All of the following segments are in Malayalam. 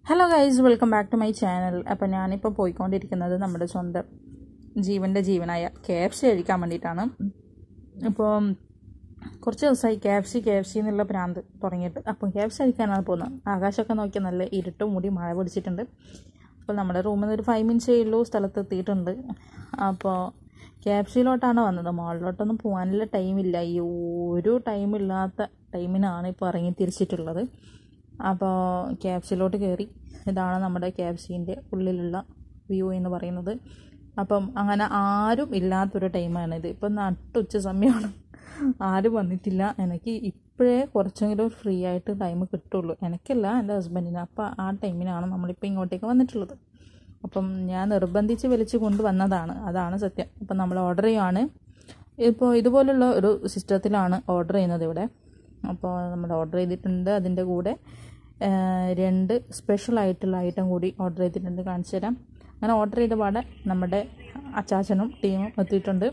hello guys welcome back to my channel അപ്പോൾ ഞാനിപ്പോൾ പോയിക്കൊണ്ടിരിക്കുന്നത് നമ്മുടെ സ്വന്തം ജീവൻ്റെ ജീവനായ കെ എഫ് സി കഴിക്കാൻ വേണ്ടിയിട്ടാണ് ഇപ്പോൾ കുറച്ച് ദിവസമായി K F C K F C എന്നുള്ള ഭ്രാന്ത് തുടങ്ങിയിട്ട് അപ്പോൾ കെ എഫ് സി കഴിക്കാനാണ് പോകുന്നത് ആകാശമൊക്കെ നോക്കിയാൽ നല്ല ഇരുട്ടും മൂടി മഴ പിടിച്ചിട്ടുണ്ട് അപ്പോൾ നമ്മുടെ റൂമിൽ നിന്ന് ഒരു ഫൈവ് മിനിറ്റ്സേ ഉള്ളൂ സ്ഥലത്ത് എത്തിയിട്ടുണ്ട് അപ്പോൾ കെ എഫ് സിയിലോട്ടാണ് വന്നത് മോളിലോട്ടൊന്നും പോകാനുള്ള ടൈമില്ല ഈ ഒരു ടൈമില്ലാത്ത ടൈമിനാണ് ഇപ്പോൾ ഇറങ്ങി തിരിച്ചിട്ടുള്ളത് അപ്പോൾ കെ എഫ് സിയിലോട്ട് കയറി ഇതാണ് നമ്മുടെ കെ എഫ് സിൻ്റെ ഉള്ളിലുള്ള വ്യൂ എന്ന് പറയുന്നത് അപ്പം അങ്ങനെ ആരും ഇല്ലാത്തൊരു ടൈമാണ് ഇത് ഇപ്പം നട്ടുച്ച സമയമാണ് ആരും വന്നിട്ടില്ല എനിക്ക് ഇപ്പോഴേ കുറച്ചെങ്കിലും ഫ്രീ ആയിട്ട് ടൈം കിട്ടുള്ളൂ എനിക്കല്ല എൻ്റെ ഹസ്ബൻഡിന് അപ്പോൾ ആ ടൈമിനാണ് നമ്മളിപ്പോൾ ഇങ്ങോട്ടേക്ക് വന്നിട്ടുള്ളത് അപ്പം ഞാൻ നിർബന്ധിച്ച് വലിച്ചു കൊണ്ടുവന്നതാണ് അതാണ് സത്യം അപ്പം നമ്മൾ ഓർഡർ ചെയ്യുവാണ് ഇപ്പോൾ ഇതുപോലുള്ള ഒരു സിസ്റ്റത്തിലാണ് ഓർഡർ ചെയ്യുന്നത് ഇവിടെ അപ്പോൾ നമ്മൾ ഓർഡർ ചെയ്തിട്ടുണ്ട് അതിൻ്റെ കൂടെ ആ, രണ്ട് സ്പെഷ്യൽ ആയിട്ടുള്ള ഐറ്റം കൂടി ഓർഡർ ചെയ്തിട്ടുണ്ട് കാണിച്ചു തരാം അങ്ങനെ ഓർഡർ ചെയ്ത പാടെ നമ്മുടെ അച്ചാച്ചനും ടീമും എത്തിയിട്ടുണ്ട്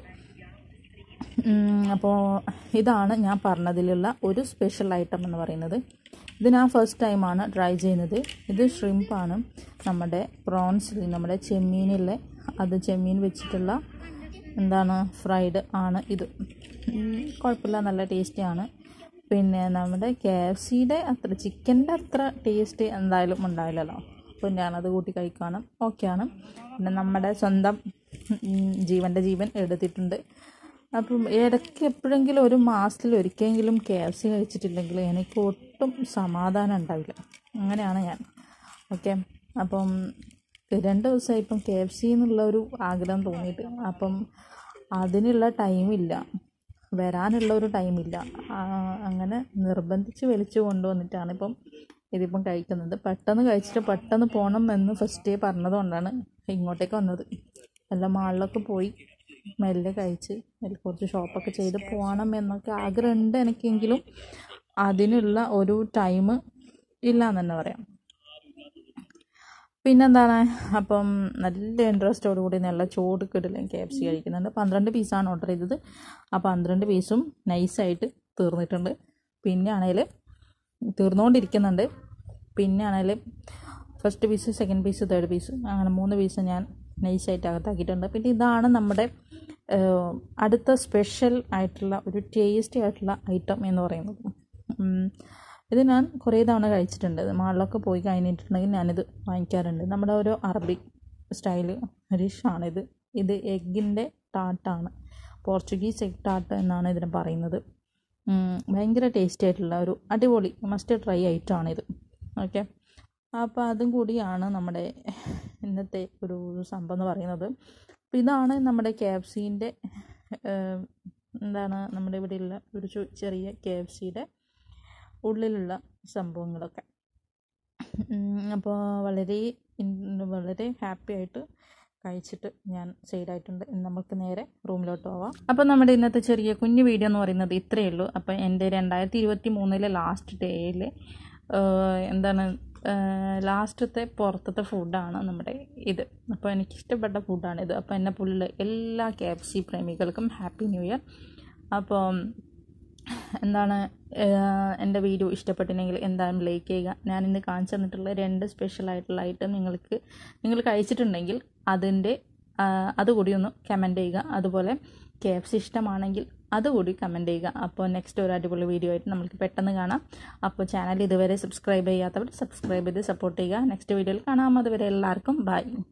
ഉം, അപ്പോൾ ഇതാണ് ഞാൻ പറഞ്ഞതിലുള്ള ഒരു സ്പെഷ്യൽ ഐറ്റം എന്ന് പറയുന്നത് ഇത് ഞാൻ ഫസ്റ്റ് ടൈമാണ് ട്രൈ ചെയ്യുന്നത് ഇത് ഷ്രിമ്പാണ് നമ്മുടെ പ്രോൺസ് നമ്മുടെ ചെമ്മീനിലെ അത് ചെമ്മീൻ വെച്ചിട്ടുള്ള എന്താണ് ഫ്രൈഡ് ആണ് ഇത് ഉം, കുഴപ്പമില്ല നല്ല ടേസ്റ്റിയാണ് പിന്നെ നമ്മുടെ കെ എഫ് സിയുടെ അത്ര ചിക്കൻ്റെ അത്ര ടേസ്റ്റ് എന്തായാലും ഉണ്ടാവില്ലല്ലോ അപ്പോൾ ഞാനത് കൂട്ടി കഴിക്കാനും ഓക്കെയാണ് പിന്നെ നമ്മുടെ സ്വന്തം ഉം, ജീവൻ്റെ ജീവൻ എടുത്തിട്ടുണ്ട് അപ്പം ഇടയ്ക്ക് എപ്പോഴെങ്കിലും ഒരു മാസത്തിൽ ഒരിക്കലെങ്കിലും കെ എഫ് സി കഴിച്ചിട്ടില്ലെങ്കിൽ എനിക്ക് ഒട്ടും സമാധാനം ഉണ്ടാവില്ല അങ്ങനെയാണ് ഞാൻ ഓക്കെ അപ്പം രണ്ട് ദിവസമായി ഇപ്പം കെ എഫ് സി എന്നുള്ള ഒരു ആഗ്രഹം തോന്നിയിട്ട് അപ്പം അതിനുള്ള ടൈമില്ല വരാനുള്ള ഒരു ടൈമില്ല ആ, അങ്ങനെ നിർബന്ധിച്ച് വലിച്ചു കൊണ്ടുവന്നിട്ടാണ് ഇപ്പം ഇതിപ്പം കഴിക്കുന്നത് പെട്ടെന്ന് കഴിച്ചിട്ട് പെട്ടെന്ന് പോകണം എന്ന് ഫസ്റ്റേ പറഞ്ഞതുകൊണ്ടാണ് ഇങ്ങോട്ടേക്ക് വന്നത് എല്ലാ മാളിലൊക്കെ പോയി മെല്ലെ കഴിച്ച് അതിൽ കുറച്ച് ഷോപ്പൊക്കെ ചെയ്ത് പോകണം എന്നൊക്കെ ആഗ്രഹമുണ്ട് എനിക്കെങ്കിലും അതിനുള്ള ഒരു ടൈം ഇല്ല എന്ന് തന്നെ പറയാം പിന്നെന്താണ് അപ്പം നല്ല ഇൻട്രസ്റ്റോട് കൂടി നല്ല ചോട് കിടലും കെ എഫ് സി കഴിക്കുന്നുണ്ട് പന്ത്രണ്ട് പീസാണ് ഓർഡർ ചെയ്തത് ആ പന്ത്രണ്ട് പീസും നൈസായിട്ട് തീർന്നിട്ടുണ്ട് പിന്നെ ആണെങ്കിൽ തീർന്നുകൊണ്ടിരിക്കുന്നുണ്ട് പിന്നെ ആണെങ്കിൽ first piece second piece third piece അങ്ങനെ മൂന്ന് പീസ് ഞാൻ നൈസായിട്ട് അകത്താക്കിയിട്ടുണ്ട് പിന്നെ ഇതാണ് നമ്മുടെ ഏഹ്, അടുത്ത സ്പെഷ്യൽ ആയിട്ടുള്ള ഒരു ടേസ്റ്റി ആയിട്ടുള്ള ഐറ്റം എന്ന് പറയുന്നത് ഉം, ഇത് ഞാൻ കുറേ തവണ കഴിച്ചിട്ടുണ്ട് മാളിലൊക്കെ പോയി കഴിഞ്ഞിട്ടുണ്ടെങ്കിൽ ഞാനിത് വാങ്ങിക്കാറുണ്ട് നമ്മുടെ ഒരു അറബിക് സ്റ്റൈല് ഡിഷാണിത് ഇത് എഗ്ഗിൻ്റെ ടാട്ടാണ് പോർച്ചുഗീസ് എഗ് ടാട്ട് എന്നാണ് ഇതിന് പറയുന്നത് ഉം, ഭയങ്കര ടേസ്റ്റി ആയിട്ടുള്ള ഒരു അടിപൊളി മസ്റ്റ് ട്രൈ ഐറ്റമാണിത് ഓക്കെ അപ്പോൾ അതും കൂടിയാണ് നമ്മുടെ ഇന്നത്തെ ഒരു സംഭവം എന്ന് പറയുന്നത് അപ്പോൾ ഇതാണ് നമ്മുടെ കെ എഫ് സീൻ്റെ എന്താണ് നമ്മുടെ ഇവിടെയുള്ള ഒരു ചു- ചെറിയ കെ എഫ് സിയുടെ ഉള്ളിലുള്ള സംഭവങ്ങളൊക്കെ അപ്പോൾ വളരെ ഇൻ- വളരെ ഹാപ്പി ആയിട്ട് കഴിച്ചിട്ട് ഞാൻ സൈഡായിട്ടുണ്ട് ഇനി നമുക്ക് നേരെ റൂമിലോട്ട് പോവാം അപ്പോൾ നമ്മുടെ ഇന്നത്തെ ചെറിയ കുഞ്ഞു വീഡിയോ എന്ന് പറയുന്നത് ഇത്രയേ ഉള്ളൂ അപ്പോൾ എൻ്റെ രണ്ടായിരത്തി ഇരുപത്തി മൂന്നിലെ ലാസ്റ്റ് ഡേയിൽ എന്താണ് ലാസ്റ്റത്തെ പുറത്തത്തെ ഫുഡാണ് നമ്മുടെ ഇത് അപ്പോൾ എനിക്ക് ഇഷ്ടപ്പെട്ട ഫുഡാണിത് അപ്പോൾ എന്നെ പുല്ല് എല്ലാ കെ എഫ് സി പ്രേമികൾക്കും ഹാപ്പി ന്യൂ ഇയർ അപ്പോൾ എന്താണ് ഏഹ്, എൻ്റെ വീഡിയോ ഇഷ്ടപ്പെട്ടിട്ടുണ്ടെങ്കിൽ എന്തായാലും ലൈക്ക് ചെയ്യുക ഞാൻ ഇന്ന് കാണിച്ചു തന്നിട്ടുള്ള രണ്ട് സ്പെഷ്യൽ ആയിട്ടുള്ള ഐറ്റം നിങ്ങൾക്ക് നിങ്ങൾ കഴിച്ചിട്ടുണ്ടെങ്കിൽ അതിൻ്റെ അതുകൂടി ഒന്ന് കമൻറ്റ് ചെയ്യുക അതുപോലെ കെ എഫ് സി ഇഷ്ടമാണെങ്കിൽ അതുകൂടി കമൻറ്റ് ചെയ്യുക അപ്പോൾ നെക്സ്റ്റ് ഒരു അടിപൊളി വീഡിയോ ആയിട്ട് നമുക്ക് പെട്ടെന്ന് കാണാം അപ്പോൾ ചാനൽ ഇതുവരെ സബ്സ്ക്രൈബ് ചെയ്യാത്തവർ സബ്സ്ക്രൈബ് ചെയ്ത് സപ്പോർട്ട് ചെയ്യുക നെക്സ്റ്റ് വീഡിയോയിൽ കാണാം അതുവരെ എല്ലാവർക്കും ബൈ